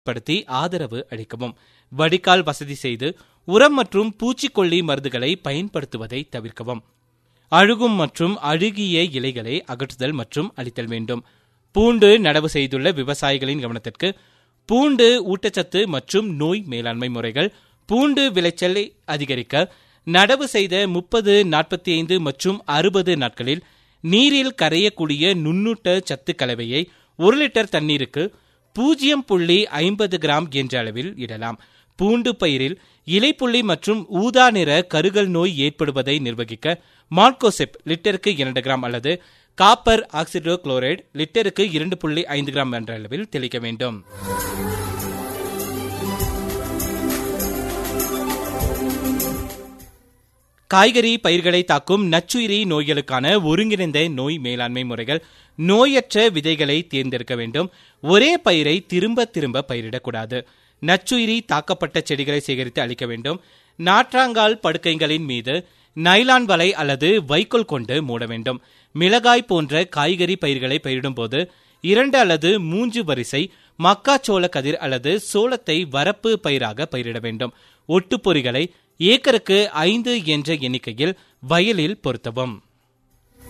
படுத்தி ஆதரவு அளிக்கவும் வடிகால் வசதி செய்து உரம் மற்றும் பூச்சிக்கொல்லி மருந்துகளை பயன்படுத்துவதை தவிர்க்கவும் அழுகும் மற்றும் அழுகிய இலைகளை அகற்றுதல் மற்றும் அளித்தல் வேண்டும் பூண்டு நடவு செய்துள்ள விவசாயிகளின் கவனத்திற்கு பூண்டு ஊட்டச்சத்து மற்றும் நோய் மேலாண்மை முறைகள் பூண்டு விளைச்சலை அதிகரிக்க நடவு செய்த முப்பது நாற்பத்தி ஐந்து மற்றும் அறுபது நாட்களில் நீரில் கரையக்கூடிய நுண்ணூட்ட சத்து கலவையை ஒரு லிட்டர் தண்ணீருக்கு பூஜ்ஜியம் புள்ளி ஐம்பது கிராம் என்ற அளவில் இடலாம் பூண்டு பயிரில் இலைப்புள்ளி மற்றும் ஊதா நிற கருகல் நோய் ஏற்படுவதை நிர்வகிக்க மார்கோசெப் லிட்டருக்கு இரண்டு கிராம் அல்லது காப்பர் ஆக்சிடோ குளோரைடு லிட்டருக்கு இரண்டு புள்ளி ஐந்து கிராம் என்ற அளவில் தெளிக்க வேண்டும் காய்கறி பயிர்களை தாக்கும் நச்சுயிரி நோய்களுக்கான ஒருங்கிணைந்த நோய் மேலாண்மை முறைகள் நோயற்ற விதைகளை தேர்ந்தெடுக்க வேண்டும் ஒரே பயிரை திரும்ப திரும்ப பயிரிடக்கூடாது நச்சுயிரி தாக்கப்பட்ட செடிகளை சேகரித்து அளிக்க வேண்டும் நாற்றாங்கால் படுக்கைகளின் மீது நைலான் வலை அல்லது வைக்கோல் கொண்டு மூட வேண்டும் மிளகாய் போன்ற காய்கறி பயிர்களை பயிரிடும் போது இரண்டு அல்லது மூன்று வரிசை மக்காச்சோள கதிர் அல்லது சோளத்தை வரப்பு பயிராக பயிரிட வேண்டும் ஒட்டுப்பொறிகளை ஏக்கருக்கு ஐந்து என்ற எண்ணிக்கையில் வயலில் பொருத்தவும்